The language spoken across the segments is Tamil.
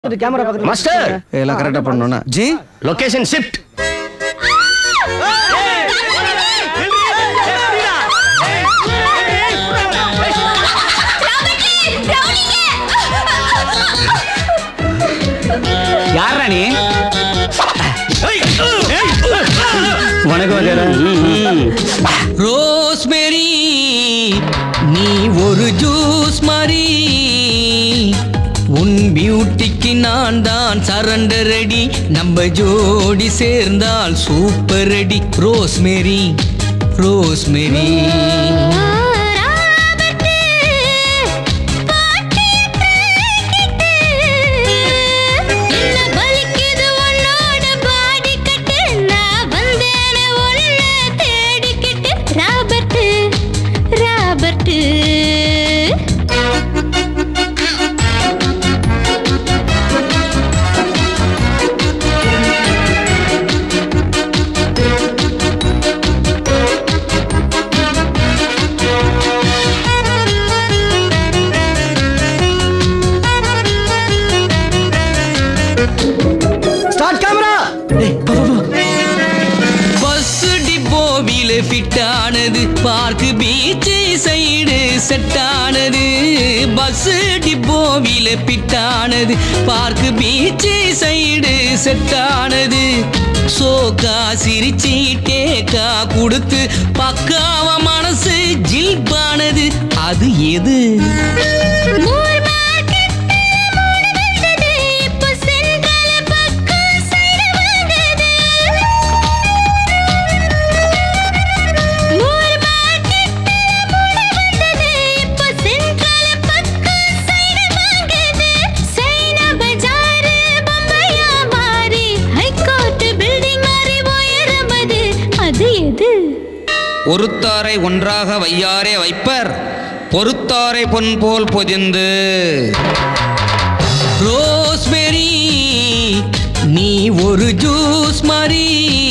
கேமரா பக்கத்துல மாஸ்டர் எல்லாம் கரெக்டா பண்ணணும்னா ஜி லொகேஷன் ஷிஃப்ட் யாரா நீ வணக்கம் வகைரா ரோஸ்மெரி நீ ஒரு ஜூஸ் மாதிரி உன் பியூட்டிக்கு நான் தான் சரண்டர் ரெடி நம்ம ஜோடி சேர்ந்தால் super ready Rosemary Rosemary Robert Robert start camera bus டிப்போவில ஃபிட் ஆனது பார்க் பீச் சைடு செட் ஆனது பஸ் டிப்போவில ஃபிட் ஆனது பார்க் பீச் சைடு செட் ஆனது சோக்கா சிரிச்சி டேக்கா கொடுத்து பக்காவ மனசு ஜில்பானது அது எது மூர் மார்க்கெட் மூணு வந்தது இப்போ சென்ட்ரல் பக்கம் சைடு வாங்குது மூர் மார்க்கெட் மூணு வந்தது இப்போ சென்ட்ரல் பக்கம் சைடு வாங்குது சைனா பஜார் பம்பையா மாறி ஹைகோர்ட் பில்டிங் மாறி உயரமது அது எது ஒருத்தாரை ஒன்றாக வையாரே வைப்பர் பொறுத்தாரை பொன் போல் பொதிந்து ரோஸ்மெரி நீ ஒரு ஜூஸ் மாதிரி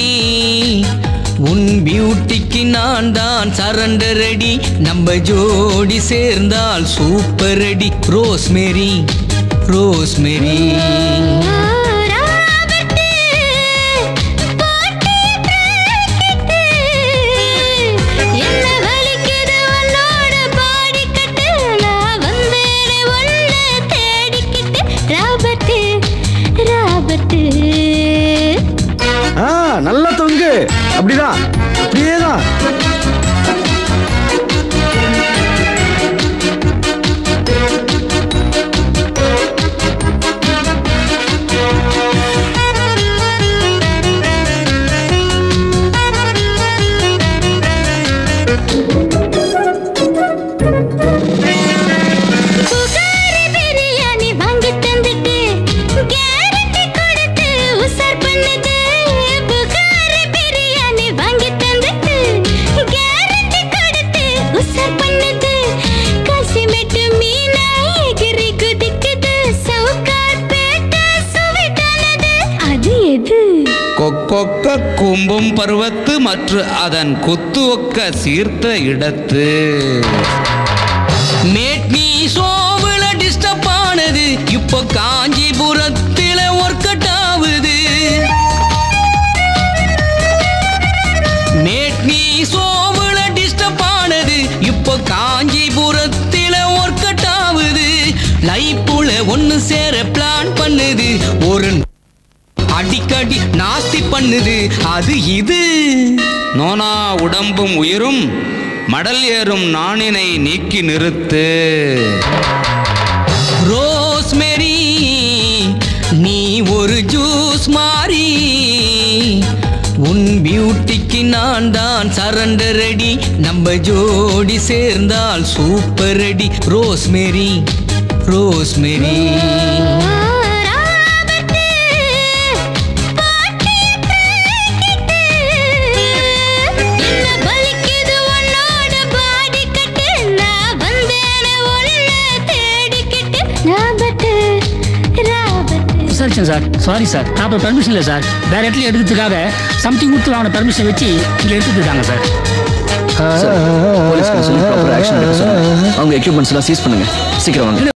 உன் பியூட்டிக்கு நான் தான் சரண்டர் ரெடி நம்ம ஜோடி சேர்ந்தால் super ready Rosemary Rosemary Robert பாட்டி பிராக்கெட் என்ன வலிக்குது உன்னோட பாடி கட்டு நான் வந்தேனே உன்னை தேடிக்கிட்டு ராபர்ட் ராபர்ட் ஆ நல்லா தொங்கு அப்படிதான் அப்படியே தான் புகாரி பிரியாணி வாங்கி தந்துட்டு கேரண்டி கொடுத்து உசார் பண்ணுது புகாரி பிரியாணி வாங்கி தந்துட்டு கேரண்டி கொடுத்து உசார் பண்ணுது காசிமெட்டு மீனா எகிரி குதிக்குது சவுக்கார் பேட்டா சுவிட்டானது அது எது கொக்கொக்க கும்பும் பருவத்து மற்ற அதன் குத்து ஒக்க சீர்த்த இடத்து மேட்னி சோவுல டிஸ்டர்ப் ஆனது இப்போ காஞ்சிபுரத்தில ஒர்க் அவுட் ஆகுது மேட்னி சோவுல டிஸ்டர்ப் ஆனது இப்போ காஞ்சிபுரத்தில ஒர்க் அவுட் ஆகுது லைப்புல ஒன்னு சேர பிளான் பண்ணுது ஒரு அடிக்கடி நாஸ்தி பண்ணுது அது இது நோனா உடம்பும் உயிரும் மடல் ஏறும் நாணினை நீக்கி நிறுத்து ரோஸ்மெரி நீ ஒரு ஜூஸ் மாறி உன் பியூட்டிக்கு நான் தான் சரண்டர் ரெடி நம்ம ஜோடி சேர்ந்தால் super ready Rosemary Rosemary Robert பாட்டி பிராக்கெட் என்ன வலிக்குது உன்னோட பாடி கட்டு நான் வந்தேனே உன்னை தேடிக்கிட்டு ராபர்ட் ராபர்ட் விசாரிச்சேன் sir sorry sir proper permission இல்லை சார் வேற இடத்துல எடுக்கிறதுக்காக சம்திங் கொடுத்து அவனை பர்மிஷன் வச்சு இங்கே எடுத்துட்டு இருக்காங்க சார் போலீஸ் ப்ராப்பர் ஆக்ஷன் எடுக்க சொல்லுங்க அவங்க எக்யூப்மெண்ட்ஸ் எல்லாம் சீஸ் பண்ணுங்க சீக்கிரம் வாங்க